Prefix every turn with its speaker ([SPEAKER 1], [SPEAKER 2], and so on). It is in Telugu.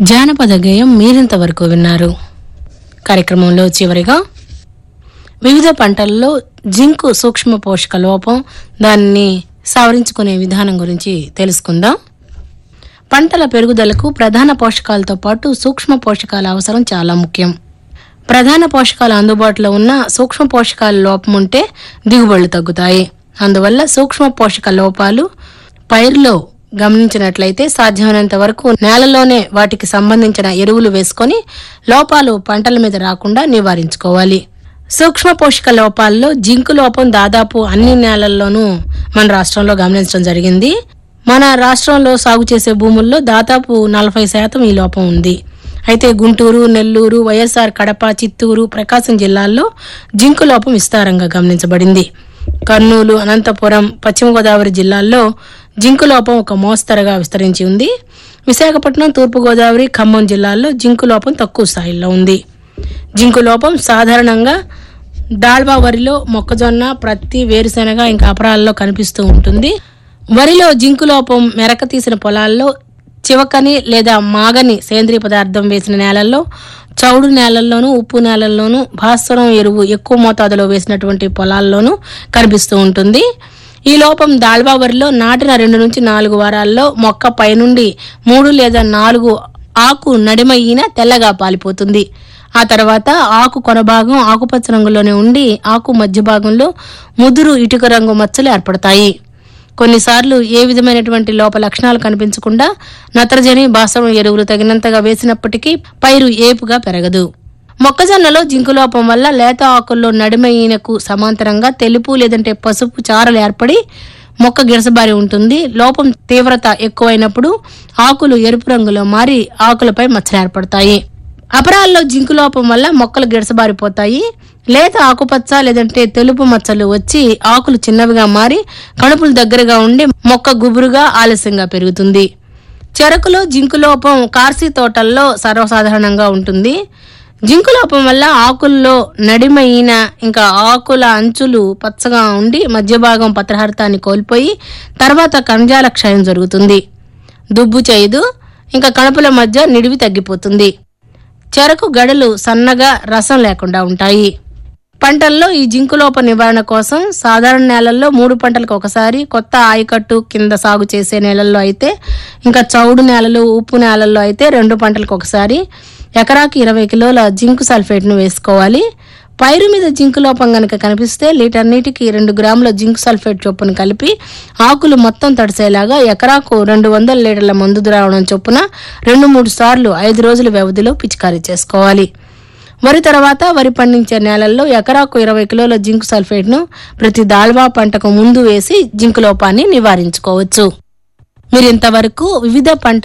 [SPEAKER 1] జానపద గేయం మీరింతవరకు విన్నారు కార్యక్రమంలో చివరిగా వివిధ పంటల్లో జింకు సూక్ష్మ పోషక లోపం దాన్ని సవరించుకునే విధానం గురించి తెలుసుకుందాం పంటల పెరుగుదలకు ప్రధాన పోషకాలతో పాటు సూక్ష్మ పోషకాల అవసరం చాలా ముఖ్యం ప్రధాన పోషకాలు అందుబాటులో ఉన్న సూక్ష్మ పోషకాల లోపం ఉంటే దిగుబడులు తగ్గుతాయి అందువల్ల సూక్ష్మ పోషక లోపాలు పైరులో గమనించినట్లయితే సాధ్యమైనంత వరకు నేలలోనే వాటికి సంబంధించిన ఎరువులు వేసుకొని లోపాలు పంటల మీద రాకుండా నివారించుకోవాలి సూక్ష్మ పోషక లోపాల్లో జింకు లోపం దాదాపు అన్ని నేలల్లోనూ మన రాష్ట్రంలో గమనించడం జరిగింది మన రాష్ట్రంలో సాగు చేసే భూముల్లో దాదాపు నలభై శాతం ఈ లోపం ఉంది అయితే గుంటూరు నెల్లూరు వైఎస్ఆర్ కడప చిత్తూరు ప్రకాశం జిల్లాల్లో జింకు లోపం విస్తారంగా గమనించబడింది కర్నూలు అనంతపురం పశ్చిమ గోదావరి జిల్లాల్లో జింకు లోపం ఒక మోస్తరుగా విస్తరించి ఉంది విశాఖపట్నం తూర్పు గోదావరి ఖమ్మం జిల్లాల్లో జింకు లోపం తక్కువ స్థాయిలో ఉంది జింకు లోపం సాధారణంగా దాల్బా వరిలో మొక్కజొన్న ప్రత్తి వేరుశెనగ ఇంకా అపరాలలో కనిపిస్తూ ఉంటుంది వరిలో జింకు లోపం మెరక తీసిన పొలాల్లో చివకని లేదా మాగని సేంద్రియ పదార్థం వేసిన నేలల్లో చౌడు నేలల్లోనూ ఉప్పు నేలల్లోనూ భాస్వరం ఎరువు ఎక్కువ మోతాదులో వేసినటువంటి పొలాల్లోనూ కనిపిస్తూ ఉంటుంది ఈ లోపం దాల్బా వరిలో నాటిన రెండు నుంచి నాలుగు వారాల్లో మొక్క పైనుండి మూడు లేదా నాలుగు ఆకు నడిమయ్యిన తెల్లగా పాలిపోతుంది ఆ తర్వాత ఆకు కొన భాగం ఆకుపచ్చ రంగులోనే ఉండి ఆకు మధ్య భాగంలో ముదురు ఇటుక రంగు మచ్చలు ఏర్పడతాయి కొన్నిసార్లు ఏ విధమైనటువంటి లోప లక్షణాలు కనిపించకుండా నత్రజని భాస్వరం ఎరువులు తగినంతగా వేసినప్పటికీ పైరు ఏపుగా పెరగదు మొక్కజొన్నలో జింకు లోపం వల్ల లేత ఆకుల్లో నడిమ ఈనకు సమాంతరంగా తెలుపు లేదంటే పసుపు చారలు ఏర్పడి మొక్క గిరసబారి ఉంటుంది లోపం తీవ్రత ఎక్కువైనప్పుడు ఆకులు ఎరుపు రంగులో మారి ఆకులపై మచ్చలు ఏర్పడతాయి అపరాల్లో జింకు లోపం వల్ల మొక్కలు గిడసబారిపోతాయి లేత ఆకుపచ్చ లేదంటే తెలుపు మచ్చలు వచ్చి ఆకులు చిన్నవిగా మారి కణుపులు దగ్గరగా ఉండి మొక్క గుబురుగా ఆలస్యంగా పెరుగుతుంది చెరకులో జింకు లోపం కార్సీ తోటల్లో సర్వసాధారణంగా ఉంటుంది జింకు లోపం వల్ల ఆకుల్లో నడిమైన ఇంకా ఆకుల అంచులు పచ్చగా ఉండి మధ్య భాగం పత్రహరితాన్ని కోల్పోయి తర్వాత కణజాల క్షయం జరుగుతుంది దుబ్బు చేయదు ఇంకా కణుపుల మధ్య నిడివి తగ్గిపోతుంది చెరకు గడలు సన్నగా రసం లేకుండా ఉంటాయి పంటల్లో ఈ జింకు లోప నివారణ కోసం సాధారణ నేలల్లో మూడు పంటలకు ఒకసారి కొత్త ఆయకట్టు కింద సాగు చేసే నేలల్లో అయితే ఇంకా చౌడు నేలలు ఉప్పు నేలల్లో అయితే రెండు పంటలకు ఒకసారి ఎకరాకి ఇరవై కిలోల జింకు సల్ఫేట్ను వేసుకోవాలి పైరు మీద జింకు లోపం గనక కనిపిస్తే లీటర్ నీటికి రెండు గ్రాముల జింక్ సల్ఫేట్ చొప్పున కలిపి ఆకులు మొత్తం తడిసేలాగా ఎకరాకు రెండు వందల లీటర్ల మందు ద్రావణం చొప్పున రెండు మూడు సార్లు ఐదు రోజుల వ్యవధిలో పిచికారీ చేసుకోవాలి వరి తర్వాత వరి పండించే నేలల్లో ఎకరాకు ఇరవై కిలోల జింక్ సల్ఫేట్ను ప్రతి దాల్వా పంటకు ముందు వేసి జింకు లోపాన్ని నివారించుకోవచ్చు మీరు ఇంతవరకు వివిధ పంట